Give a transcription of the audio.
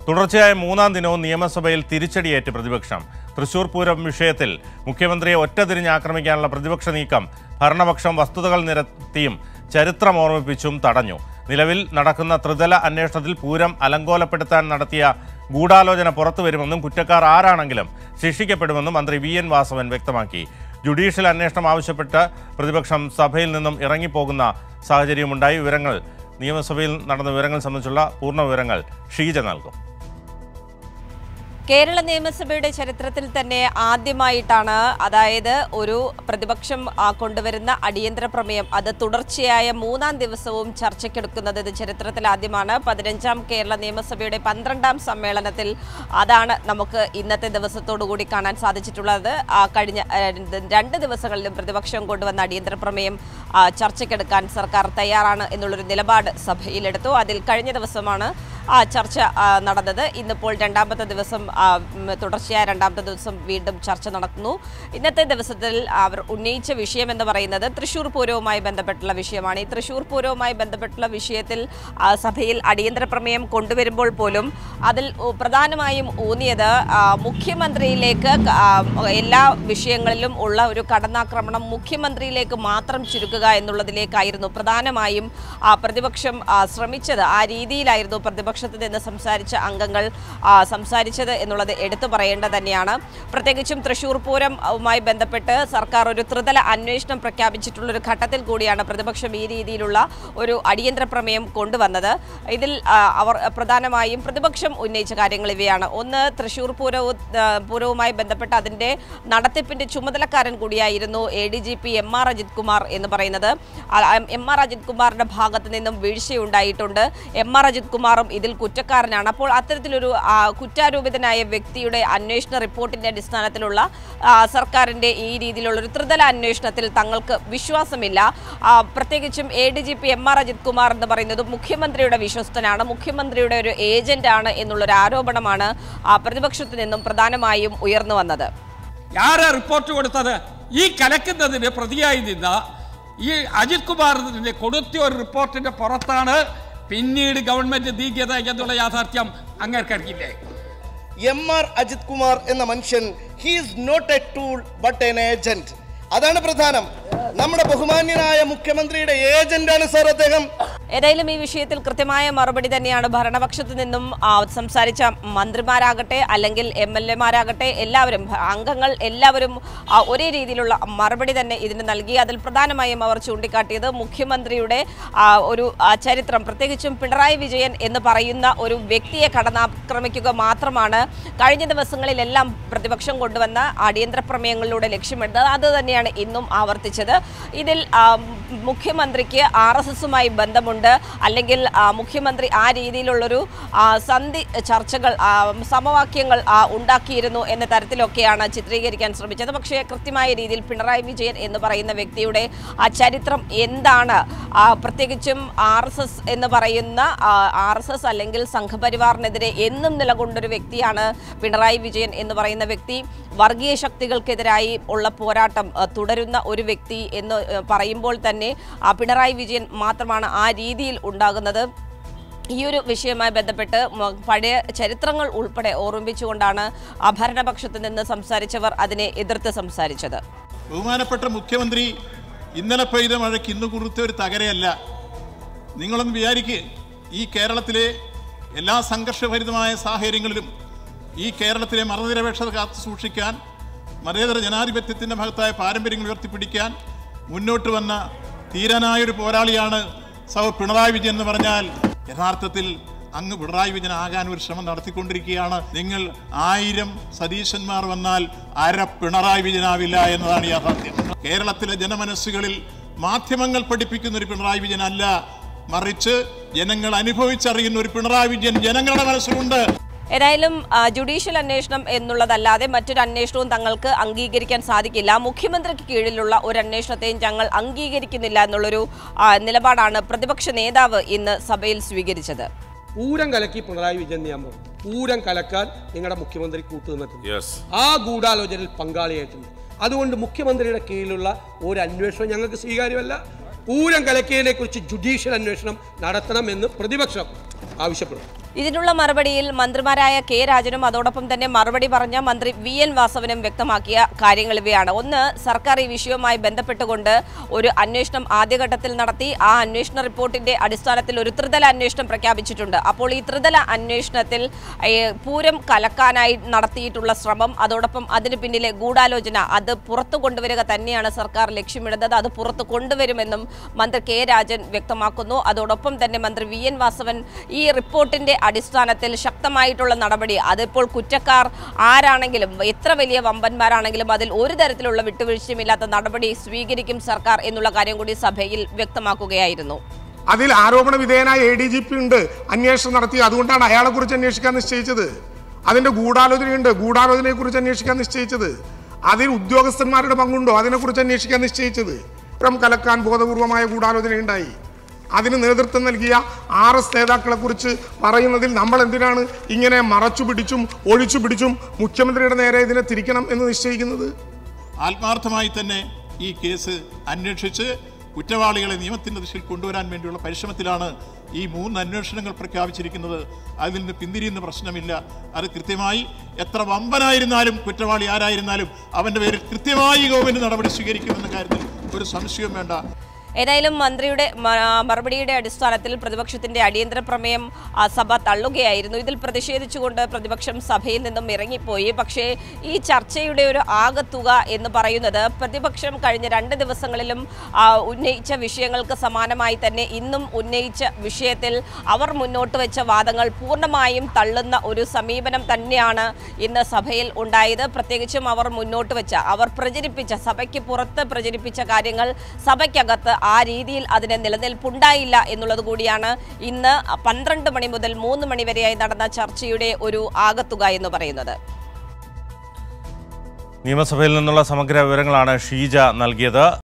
തുടർച്ചയായ മൂന്നാം ദിനവും നിയമസഭയിൽ തിരിച്ചടിയേറ്റ് പ്രതിപക്ഷം തൃശൂർ പൂരം വിഷയത്തിൽ മുഖ്യമന്ത്രിയെ ഒറ്റതിരിഞ്ഞ് ആക്രമിക്കാനുള്ള പ്രതിപക്ഷ നീക്കം ഭരണപക്ഷം വസ്തുതകൾ നിരത്തിയും ചരിത്രം ഓർമ്മിപ്പിച്ചും തടഞ്ഞു നിലവിൽ നടക്കുന്ന ത്രിതല അന്വേഷണത്തിൽ പൂരം അലങ്കോലപ്പെടുത്താൻ നടത്തിയ ഗൂഢാലോചന പുറത്തുവരുമെന്നും കുറ്റക്കാർ ആരാണെങ്കിലും ശിക്ഷിക്കപ്പെടുമെന്നും മന്ത്രി വി എൻ വാസവൻ വ്യക്തമാക്കി ജുഡീഷ്യൽ അന്വേഷണം ആവശ്യപ്പെട്ട് പ്രതിപക്ഷം സഭയിൽ നിന്നും ഇറങ്ങിപ്പോകുന്ന സാഹചര്യമുണ്ടായി വിവരങ്ങൾ നിയമസഭയിൽ നടന്ന വിവരങ്ങൾ സംബന്ധിച്ചുള്ള പൂർണ്ണ വിവരങ്ങൾ ഷീജ നൽകും കേരള നിയമസഭയുടെ ചരിത്രത്തിൽ തന്നെ ആദ്യമായിട്ടാണ് അതായത് ഒരു പ്രതിപക്ഷം ആ, കൊണ്ടുവരുന്ന അടിയന്തര പ്രമേയം അത് തുടർച്ചയായ മൂന്നാം ദിവസവും ചർച്ചയ്ക്കെടുക്കുന്നത് ഇത് ചരിത്രത്തിൽ ആദ്യമാണ് പതിനഞ്ചാം കേരള നിയമസഭയുടെ പന്ത്രണ്ടാം സമ്മേളനത്തിൽ അതാണ് നമുക്ക് ഇന്നത്തെ ദിവസത്തോടു കൂടി കാണാൻ സാധിച്ചിട്ടുള്ളത് ആ, കഴിഞ്ഞ ആ, രണ്ട് ദിവസങ്ങളിലും പ്രതിപക്ഷം കൊണ്ടുവന്ന അടിയന്തര പ്രമേയം ആ, ചർച്ചയ്ക്കെടുക്കാൻ സർക്കാർ തയ്യാറാണ് എന്നുള്ളൊരു നിലപാട് സഭയിലെടുത്തു അതിൽ കഴിഞ്ഞ ദിവസമാണ് ആ ചർച്ച ആ, നടന്നത് ഇന്നിപ്പോൾ രണ്ടാമത്തെ ദിവസം ആ, ഉം, തുടർച്ചയായ രണ്ടാമത്തെ ദിവസം വീണ്ടും ചർച്ച നടക്കുന്നു ഇന്നത്തെ ദിവസത്തിൽ അവർ ഉന്നയിച്ച വിഷയം എന്ന് പറയുന്നത് തൃശൂർ പൂരവുമായി ബന്ധപ്പെട്ടുള്ള വിഷയമാണ് ഈ തൃശൂർ പൂരവുമായി ബന്ധപ്പെട്ടുള്ള വിഷയത്തിൽ ആ, സഭയിൽ അടിയന്തര പ്രമേയം കൊണ്ടുവരുമ്പോൾ പോലും അതിൽ ഉ- പ്രധാനമായും ഊന്നിയത് ആ, മുഖ്യമന്ത്രിയിലേക്ക് ക- ആ, എല്ലാ വിഷയങ്ങളിലും ഉള്ള ഒരു കടന്നാക്രമണം മുഖ്യമന്ത്രിയിലേക്ക് മാത്രം ചുരുക്കുക എന്നുള്ളതിലേക്കായിരുന്നു പ്രധാനമായും ആ, പ്രതിപക്ഷം ആ, ശ്രമിച്ചത് ആ രീതിയിലായിരുന്നു പ്രതിപക്ഷത്തിൽ നിന്ന് സംസാരിച്ച അംഗങ്ങൾ ആ, സംസാരിച്ചത് എന്നുള്ളത് എടുത്തു പറയേണ്ടത് തന്നെയാണ് പ്രത്യേകിച്ചും തൃശൂർ പൂരവുമായി ബന്ധപ്പെട്ട് സർക്കാർ ഒരു ത്രിതല അന്വേഷണം പ്രഖ്യാപിച്ചിട്ടുള്ള ഒരു ഘട്ടത്തിൽ കൂടിയാണ് പ്രതിപക്ഷം ഈ രീതിയിലുള്ള ഒരു അടിയന്തര പ്രമേയം കൊണ്ടുവന്നത് ഇതിൽ ആ, അവർ പ്രധാനമായും പ്രതിപക്ഷം ഉന്നയിച്ച കാര്യങ്ങൾ ഇവയാണ് ഒന്ന് തൃശൂർ പൂരവും ആ, പൂരവുമായി ബന്ധപ്പെട്ട് അതിൻ്റെ നടത്തിപ്പിൻ്റെ ചുമതലക്കാരൻ കൂടിയായിരുന്നു A D G P M R Ajith Kumar എന്ന് പറയുന്നത് ആ, എം ആർ അജിത് കുമാറിന്റെ ഭാഗത്ത് നിന്നും വീഴ്ചയുണ്ടായിട്ടുണ്ട് എം ആർ അജിത് കുമാറും ഇതിൽ കുറ്റക്കാരനാണ് അപ്പോൾ അത്തരത്തിലൊരു ആ, കുറ്റാരോപിതനായ വ്യക്തിയുടെ അന്വേഷണ റിപ്പോർട്ടിന്റെ അടിസ്ഥാനത്തിലുള്ള ആ, സർക്കാരിന്റെ ഈ രീതിയിലുള്ള ഒരു ത്രിതല അന്വേഷണത്തിൽ തങ്ങൾക്ക് വിശ്വാസമില്ല ആ, പ്രത്യേകിച്ചും A D G P M R Ajith Kumar എന്ന് പറയുന്നത് മുഖ്യമന്ത്രിയുടെ വിശ്വസ്തനാണ് മുഖ്യമന്ത്രിയുടെ ഒരു ഏജന്റ് ആണ് എന്നുള്ളൊരു ആരോപണമാണ് ആ, പ്രതിപക്ഷത്തു നിന്നും പ്രധാനമായും ഉയർന്നു വന്നത് ആരാ റിപ്പോർട്ട് കൊടുത്തത് ഈ കലക്കുന്നതിന് പ്രതിയായി നിന്ന ഈ അജിത് കുമാറിന്റെ കൊടുത്ത ഒരു റിപ്പോർട്ടിന്റെ പുറത്താണ് പിന്നീട് ഗവൺമെന്റ് നീക്കിയത് എന്നുള്ള യാഥാർത്ഥ്യം അങ്ങേർക്കറിയില്ലേ എം ആർ അജിത് കുമാർ എന്ന മനുഷ്യൻ he's not a tool but an agent അതാണ് പ്രധാനം നമ്മുടെ ബഹുമാന്യനായ മുഖ്യമന്ത്രിയുടെ ഏജന്റാണ് സാർ അദ്ദേഹം ഏതായാലും ഈ വിഷയത്തിൽ കൃത്യമായ മറുപടി തന്നെയാണ് ഭരണപക്ഷത്തു നിന്നും ആ, സംസാരിച്ച മന്ത്രിമാരാകട്ടെ അല്ലെങ്കിൽ എം എൽ എമാരാകട്ടെ എല്ലാവരും ഭ- അംഗങ്ങൾ എല്ലാവരും ആ, ഒരേ രീതിയിലുള്ള മറുപടി തന്നെ ഇതിന് നൽകി അതിൽ പ്രധാനമായും അവർ ചൂണ്ടിക്കാട്ടിയത് മുഖ്യമന്ത്രിയുടെ ആ, ഒരു ആ, ചരിത്രം പ്രത്യേകിച്ചും പിണറായി വിജയൻ എന്ന് പറയുന്ന ഒരു വ്യക്തിയെ കടന്നാക്രമിക്കുക മാത്രമാണ് കഴിഞ്ഞ ദിവസങ്ങളിലെല്ലാം പ്രതിപക്ഷം കൊണ്ടുവന്ന അടിയന്തര പ്രമേയങ്ങളിലൂടെ ലക്ഷ്യമിടുന്നത് അത് തന്നെയാണ് ഇന്നും ആവർത്തിച്ചത് ഇതിൽ ആ, മുഖ്യമന്ത്രിക്ക് ആർ എസ് എസുമായി ബന്ധമുണ്ട് അല്ലെങ്കിൽ ആ, മുഖ്യമന്ത്രി ആ രീതിയിലുള്ളൊരു ആ, സന്ധി ചർച്ചകൾ ആ, സമവാക്യങ്ങൾ ആ, ഉണ്ടാക്കിയിരുന്നു എന്ന തരത്തിലൊക്കെയാണ് ചിത്രീകരിക്കാൻ ശ്രമിച്ചത് പക്ഷേ കൃത്യമായ രീതിയിൽ പിണറായി വിജയൻ എന്ന് പറയുന്ന വ്യക്തിയുടെ ആ ചരിത്രം എന്താണ് ആ, പ്രത്യേകിച്ചും ആർ എസ് എസ് എന്ന് പറയുന്ന ആർ എസ് എസ് അല്ലെങ്കിൽ സംഘപരിവാറിനെതിരെ എന്നും നിലകൊണ്ടൊരു വ്യക്തിയാണ് പിണറായി വിജയൻ എന്ന് പറയുന്ന വ്യക്തി വർഗീയ ശക്തികൾക്കെതിരായി ഉള്ള പോരാട്ടം ആ, തുടരുന്ന ഒരു വ്യക്തി എന്ന് ആ, പറയുമ്പോൾ തന്നെ ആ, പിണറായി വിജയൻ മാത്രമാണ് ആ രീതിയിൽ ഉണ്ടാകുന്നത് ഈ ഒരു വിഷയവുമായി ബന്ധപ്പെട്ട് മ- പഴയ ചരിത്രങ്ങൾ ഉൾപ്പെടെ ഓർമ്മിപ്പിച്ചുകൊണ്ടാണ് ആ ഭരണപക്ഷത്ത് നിന്ന് സംസാരിച്ചവർ അതിനെ എതിർത്ത് സംസാരിച്ചത് ബഹുമാനപ്പെട്ട മുഖ്യമന്ത്രി ഇന്നലെ പെയ്ത മഴയ്ക്ക് ഇന്ന് കുറുത്ത ഒരു തകരയല്ല നിങ്ങളൊന്ന് വിചാരിക്കുക ഈ കേരളത്തിലെ എല്ലാ സംഘർഷഭരിതമായ സാഹചര്യങ്ങളിലും ഈ കേരളത്തിലെ മതനിരപേക്ഷത കാത്തു സൂക്ഷിക്കാൻ മതേതര ജനാധിപത്യത്തിൻ്റെ മഹത്തായ പാരമ്പര്യങ്ങൾ ഉയർത്തിപ്പിടിക്കാൻ മുന്നോട്ട് വന്ന ധീരനായൊരു പോരാളിയാണ് സൗ പിണറായി വിജയൻ എന്ന് പറഞ്ഞാൽ യഥാർത്ഥത്തിൽ അങ്ങ് പിണറായി വിജയൻ ആകാൻ ഒരു ശ്രമം നടത്തിക്കൊണ്ടിരിക്കുകയാണ് നിങ്ങൾ ആയിരം സതീശന്മാർ വന്നാൽ അര പിണറായി വിജയനാവില്ല എന്നതാണ് യാഥാർത്ഥ്യം കേരളത്തിലെ ജനമനസ്സുകളിൽ മാധ്യമങ്ങൾ പഠിപ്പിക്കുന്ന ഒരു പിണറായി വിജയൻ അല്ല മറിച്ച് ജനങ്ങൾ അനുഭവിച്ചറിയുന്ന ഒരു പിണറായി വിജയൻ ജനങ്ങളുടെ മനസ്സിലുണ്ട് ഏതായാലും ആ, ജുഡീഷ്യൽ അന്വേഷണം എന്നുള്ളതല്ലാതെ മറ്റൊരു അന്വേഷണവും തങ്ങൾക്ക് അംഗീകരിക്കാൻ സാധിക്കില്ല മുഖ്യമന്ത്രിക്ക് കീഴിലുള്ള ഒരു അന്വേഷണത്തെയും ഞങ്ങൾ അംഗീകരിക്കുന്നില്ല എന്നുള്ളൊരു ആ, നിലപാടാണ് പ്രതിപക്ഷ നേതാവ് ഇന്ന് സഭയിൽ സ്വീകരിച്ചത് പൂരം കലക്കി പിണറായി വിജയൻ നിയമം പൂരം കലക്കാൻ നിങ്ങളുടെ മുഖ്യമന്ത്രി കൂട്ടുനിന്നിട്ടുണ്ട് ആ ഗൂഢാലോചനയിൽ പങ്കാളിയായിട്ടുണ്ട് അതുകൊണ്ട് മുഖ്യമന്ത്രിയുടെ കീഴിലുള്ള ഒരു അന്വേഷണം ഞങ്ങൾക്ക് സ്വീകാര്യമല്ല പൂരം കലക്കിയതിനെ കുറിച്ച് ജുഡീഷ്യൽ അന്വേഷണം നടത്തണമെന്ന് പ്രതിപക്ഷം ആവശ്യപ്പെടും ഇതിനുള്ള മറുപടിയിൽ മന്ത്രിമാരായ കെ രാജനും അതോടൊപ്പം തന്നെ മറുപടി പറഞ്ഞ മന്ത്രി വി എൻ വാസവനും വ്യക്തമാക്കിയ കാര്യങ്ങൾ ഇവയാണ് ഒന്ന് സർക്കാർ ഈ വിഷയവുമായി ബന്ധപ്പെട്ടുകൊണ്ട് ഒരു അന്വേഷണം ആദ്യഘട്ടത്തിൽ നടത്തി ആ അന്വേഷണ റിപ്പോർട്ടിന്റെ അടിസ്ഥാനത്തിൽ ഒരു ത്രിതല അന്വേഷണം പ്രഖ്യാപിച്ചിട്ടുണ്ട് അപ്പോൾ ഈ ത്രിതല അന്വേഷണത്തിൽ ഏഹ്, പൂരം കലക്കാനായി നടത്തിയിട്ടുള്ള ശ്രമം അതോടൊപ്പം അതിന് പിന്നിലെ ഗൂഢാലോചന അത് പുറത്തു കൊണ്ടുവരിക തന്നെയാണ് സർക്കാർ ലക്ഷ്യമിടുന്നത് അത് പുറത്തു കൊണ്ടുവരുമെന്നും മന്ത്രി കെ രാജൻ വ്യക്തമാക്കുന്നു അതോടൊപ്പം തന്നെ മന്ത്രി വി എൻ വാസവൻ ഈ റിപ്പോർട്ടിന്റെ അടിസ്ഥാനത്തിൽ ശക്തമായിട്ടുള്ള നടപടി അതിപ്പോൾ കുറ്റക്കാർ ആരാണെങ്കിലും എത്ര വലിയ വമ്പന്മാരാണെങ്കിലും അതിൽ ഒരു തരത്തിലുള്ള വിട്ടുവീഴ്ചയുമില്ലാത്ത നടപടി സ്വീകരിക്കും സർക്കാർ എന്നുള്ള കാര്യം കൂടി സഭയിൽ വ്യക്തമാക്കുകയായിരുന്നു അതിൽ ആരോപണ വിധേയനായ എ ഡി ജി പി ഉണ്ട് അന്വേഷണം നടത്തി അതുകൊണ്ടാണ് അയാളെ കുറിച്ച് അന്വേഷിക്കാൻ നിശ്ചയിച്ചത് അതിന്റെ ഗൂഢാലോചനയുണ്ട് ഗൂഢാലോചനയെ കുറിച്ച് അന്വേഷിക്കാൻ നിശ്ചയിച്ചത് അതിൽ ഉദ്യോഗസ്ഥന്മാരുടെ പങ്കുണ്ടോ അതിനെക്കുറിച്ച് അന്വേഷിക്കാൻ നിശ്ചയിച്ചത് പുരം കലക്കാൻ ബോധപൂർവമായ ഗൂഢാലോചനയുണ്ടായി അതിന് നേതൃത്വം നൽകിയ ആർ എസ് നേതാക്കളെ കുറിച്ച് പറയുന്നതിൽ നമ്മൾ എന്തിനാണ് ഇങ്ങനെ മറച്ചു പിടിച്ചും ഒഴിച്ചു പിടിച്ചും മുഖ്യമന്ത്രിയുടെ നേരെ ഇതിനെ തിരിക്കണം എന്ന് നിശ്ചയിക്കുന്നത് ആത്മാർത്ഥമായി തന്നെ ഈ കേസ് അന്വേഷിച്ച് കുറ്റവാളികളെ നിയമത്തിന്റെ ദിശയിൽ കൊണ്ടുവരാൻ വേണ്ടിയുള്ള പരിശ്രമത്തിലാണ് ഈ മൂന്ന് അന്വേഷണങ്ങൾ പ്രഖ്യാപിച്ചിരിക്കുന്നത് അതിൽ നിന്ന് പിന്തിരിയുന്ന പ്രശ്നമില്ല അത് കൃത്യമായി എത്ര വമ്പനായിരുന്നാലും കുറ്റവാളി ആരായിരുന്നാലും അവന്റെ പേരിൽ കൃത്യമായി ഗവൺമെന്റ് നടപടി സ്വീകരിക്കുമെന്ന കാര്യത്തിൽ ഒരു സംശയവും വേണ്ട ഏതായാലും മന്ത്രിയുടെ മ- മറുപടിയുടെ അടിസ്ഥാനത്തിൽ പ്രതിപക്ഷത്തിന്റെ അടിയന്തര പ്രമേയം ആ, സഭ തള്ളുകയായിരുന്നു ഇതിൽ പ്രതിഷേധിച്ചുകൊണ്ട് പ്രതിപക്ഷം സഭയിൽ നിന്നും ഇറങ്ങിപ്പോയി പക്ഷേ ഈ ചർച്ചയുടെ ഒരു ആകത്തുക എന്ന് പറയുന്നത് പ്രതിപക്ഷം കഴിഞ്ഞ രണ്ട് ദിവസങ്ങളിലും ആ, ഉന്നയിച്ച വിഷയങ്ങൾക്ക് സമാനമായി തന്നെ ഇന്നും ഉന്നയിച്ച വിഷയത്തിൽ അവർ മുന്നോട്ട് വെച്ച വാദങ്ങൾ പൂർണ്ണമായും തള്ളുന്ന ഒരു സമീപനം തന്നെയാണ് ഇന്ന് സഭയിൽ ഉണ്ടായത് പ്രത്യേകിച്ചും അവർ മുന്നോട്ട് വെച്ച അവർ പ്രചരിപ്പിച്ച സഭയ്ക്ക് പുറത്ത് പ്രചരിപ്പിച്ച കാര്യങ്ങൾ സഭയ്ക്കകത്ത് ആ രീതിയിൽ അതിന് നിലനിൽപ്പുണ്ടായില്ല എന്നുള്ളത് കൂടിയാണ് ഇന്ന് പന്ത്രണ്ട് മണി മുതൽ മൂന്ന് മണി വരെയായി നടന്ന ചർച്ചയുടെ ഒരു ആകത്തുക എന്ന് പറയുന്നത് നിയമസഭയിൽ നിന്നുള്ള സമഗ്ര വിവരങ്ങളാണ് ഷീജ നൽകിയത്